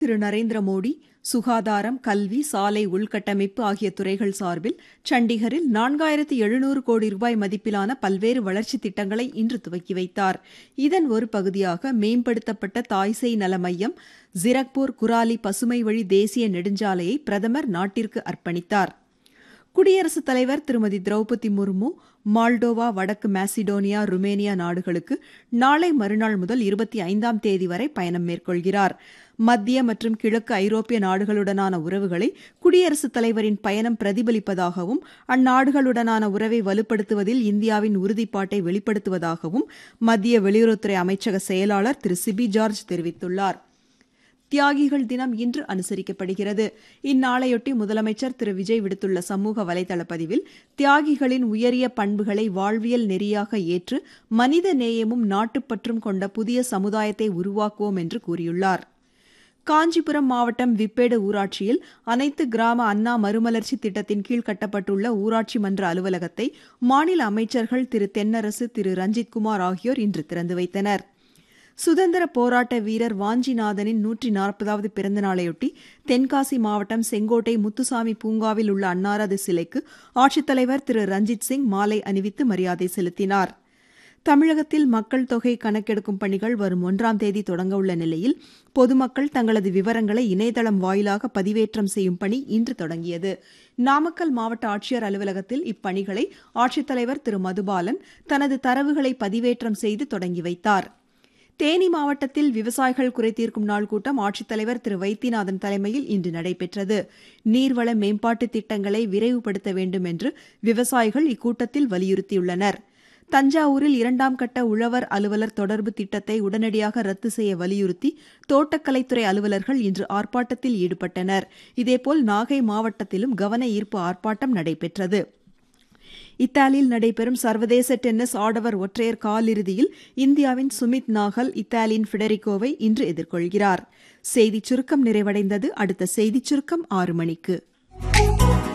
திரு நரேந்திர மோடி சுகாதாரம் கல்வி சாலை உள்கட்டமைப்பு ஆகிய துறைகள் சார்பில் சண்டிகரில் நான்காயிரத்து எழுநூறு கோடி ரூபாய் மதிப்பிலான பல்வேறு வளர்ச்சித் திட்டங்களை இன்று துவக்கி வைத்தார் இதன் ஒரு பகுதியாக மேம்படுத்தப்பட்ட தாய்சேய் நல மையம் ஜிரக்பூர் குராலி பசுமை வழி தேசிய நெடுஞ்சாலையை பிரதமர் நாட்டிற்கு அர்ப்பணித்தார் குடியரசுத் தலைவர் திருமதி திரௌபதி முர்மு மால்டோவா வடக்கு மாசிடோனியா ருமேனியா நாடுகளுக்கு நாளை மறுநாள் முதல் இருபத்தி ஐந்தாம் தேதி வரை பயணம் மேற்கொள்கிறார் மத்திய மற்றும் கிழக்கு ஐரோப்பிய நாடுகளுடனான உறவுகளை குடியரசுத் தலைவரின் பயணம் பிரதிபலிப்பதாகவும் அந்நாடுகளுடனான உறவை வலுப்படுத்துவதில் இந்தியாவின் உறுதிப்பாட்டை வெளிப்படுத்துவதாகவும் மத்திய வெளியுறவுத்துறை அமைச்சக செயலாளர் திரு சிபி ஜார்ஜ் தெரிவித்துள்ளார் தியாகிகள் தினம் இன்று அனுசரிக்கப்படுகிறது இந்நாளையொட்டி முதலமைச்சர் திரு விஜய் விடுத்துள்ள சமூக வலைதள பதிவில் தியாகிகளின் உயரிய பண்புகளை வாழ்வியல் நெறியாக ஏற்று மனித நேயமும் நாட்டுப்பற்றும் கொண்ட புதிய சமுதாயத்தை உருவாக்குவோம் என்று கூறியுள்ளார் காஞ்சிபுரம் மாவட்டம் விப்பேடு ஊராட்சியில் அனைத்து கிராம அண்ணா மறுமலர்ச்சி திட்டத்தின் கீழ் கட்டப்பட்டுள்ள ஊராட்சி மன்ற அலுவலகத்தை மாநில அமைச்சர்கள் திரு தென்னரசு திரு ரஞ்சித்குமார் ஆகியோர் இன்று திறந்து வைத்தனர் சுதந்திர போராட்ட வீரர் வாஞ்சிநாதனின் நூற்றி நாற்பதாவது பிறந்த நாளையொட்டி தென்காசி மாவட்டம் செங்கோட்டை முத்துசாமி பூங்காவில் உள்ள அன்னாரது சிலைக்கு ஆட்சித்தலைவர் திரு ரஞ்சித் சிங் மாலை அணிவித்து மரியாதை செலுத்தினார் தமிழகத்தில் மக்கள் தொகை கணக்கெடுக்கும் பணிகள் வரும் ஒன்றாம் தேதி தொடங்க உள்ள நிலையில் பொதுமக்கள் தங்களது விவரங்களை இணையதளம் வாயிலாக பதிவேற்றம் செய்யும் பணி இன்று தொடங்கியது நாமக்கல் மாவட்ட ஆட்சியர் அலுவலகத்தில் இப்பணிகளை ஆட்சித்தலைவர் திரு மதுபாலன் தனது தரவுகளை பதிவேற்றம் செய்து தொடங்கி வைத்தார் தேனி மாவட்டத்தில் விவசாயிகள் குறைதீர்க்கும் நாள் கூட்டம் ஆட்சித்தலைவர் திரு வைத்தியநாதன் தலைமையில் இன்று நடைபெற்றது நீர்வள மேம்பாட்டு திட்டங்களை விரைவுபடுத்த வேண்டும் என்று விவசாயிகள் இக்கூட்டத்தில் வலியுறுத்தியுள்ளனர் தஞ்சாவூரில் இரண்டாம் கட்ட உழவர் அலுவலர் தொடர்பு திட்டத்தை உடனடியாக ரத்து செய்ய வலியுறுத்தி தோட்டக்கலைத்துறை அலுவலர்கள் இன்று ஆர்ப்பாட்டத்தில் ஈடுபட்டனர் இதேபோல் நாகை மாவட்டத்திலும் கவன ஈர்ப்பு ஆர்ப்பாட்டம் நடைபெற்றது இத்தாலியில் நடைபெறும் சர்வதேச டென்னிஸ் ஆடவர் ஒற்றையர் காலிறுதியில் இந்தியாவின் சுமித் நாகல் இத்தாலியின் ஃபிடரிகோவை இன்று எதிர்கொள்கிறார் செய்திச் சுருக்கம் நிறைவடைந்தது அடுத்த செய்திச் சுருக்கம் ஆறு மணிக்கு